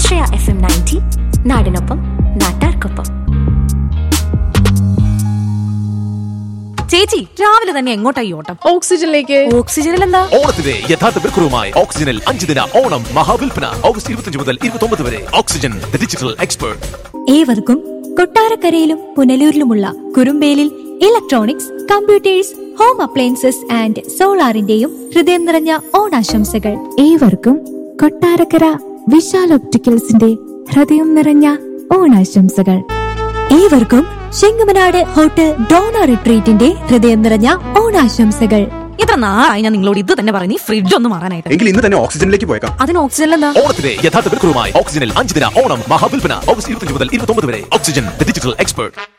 ആശ്രയ F M ninety നാടിനൊപ്പം നാട്ടാർക്കൊപ്പം ചേച്ചി രാവിലെ തന്നെ എങ്ങോട്ടായി ഓട്ടം ഓക്സിജനിലേക്ക് ഓക്സിജനിൽ എന്താ ഓണത്തിന്റെ യഥാർത്ഥ വിൽക്കുറവുമായി ഓക്സിജനിൽ അഞ്ച് ദിന ഓണം മഹാവിൽപ്പന ഓഗസ്റ്റ് ഇരുപത്തിയഞ്ച് മുതൽ ഇരുപത്തി വരെ ഓക്സിജൻ ദ ഡിജിറ്റൽ എക്സ്പേർട്ട് ഏവർക്കും കൊട്ടാരക്കരയിലും പുനലൂരിലുമുള്ള Kurumbelil electronics computers home appliances and സോളാറിന്റെയും ഹൃദയം നിറഞ്ഞ ഓണാശംസകൾ ഏവർക്കും കൊട്ടാരക്കര വിശാൽ ഒപ്റ്റിക്കൽസിന്റെ ഹൃദയം നിറഞ്ഞ ഓണാശംസകൾ ഏവർക്കും ചെങ്ങമനാട് ഹോട്ടൽ ഡോണ റിട്രീറ്റിന്റെ ഹൃദയം നിറഞ്ഞ ഓണാശംസകൾ ഇത്ര നാളായി ഞാൻ നിങ്ങളോട് ഇത് തന്നെ പറഞ്ഞു ഫ്രിഡ്ജ് ഒന്ന് മാറാനായിട്ട് എങ്കിൽ ഇന്ന് തന്നെ ഓക്സിജനിലേക്ക് പോയേക്കാം അതിന് ഓക്സിജനിൽ എന്താ ഓണത്തിന്റെ യഥാർത്ഥ വിൽക്കുറവുമായി ഓക്സിജനിൽ അഞ്ച് ദിന ഓണം മഹാവിൽപ്പന ഓഗസ്റ്റ് ഇരുപത്തിയഞ്ച് മുതൽ ഇരുപത്തി വരെ ഓക്സിജൻ ദ ഡിജിറ്റൽ എക്സ്പേർട്ട്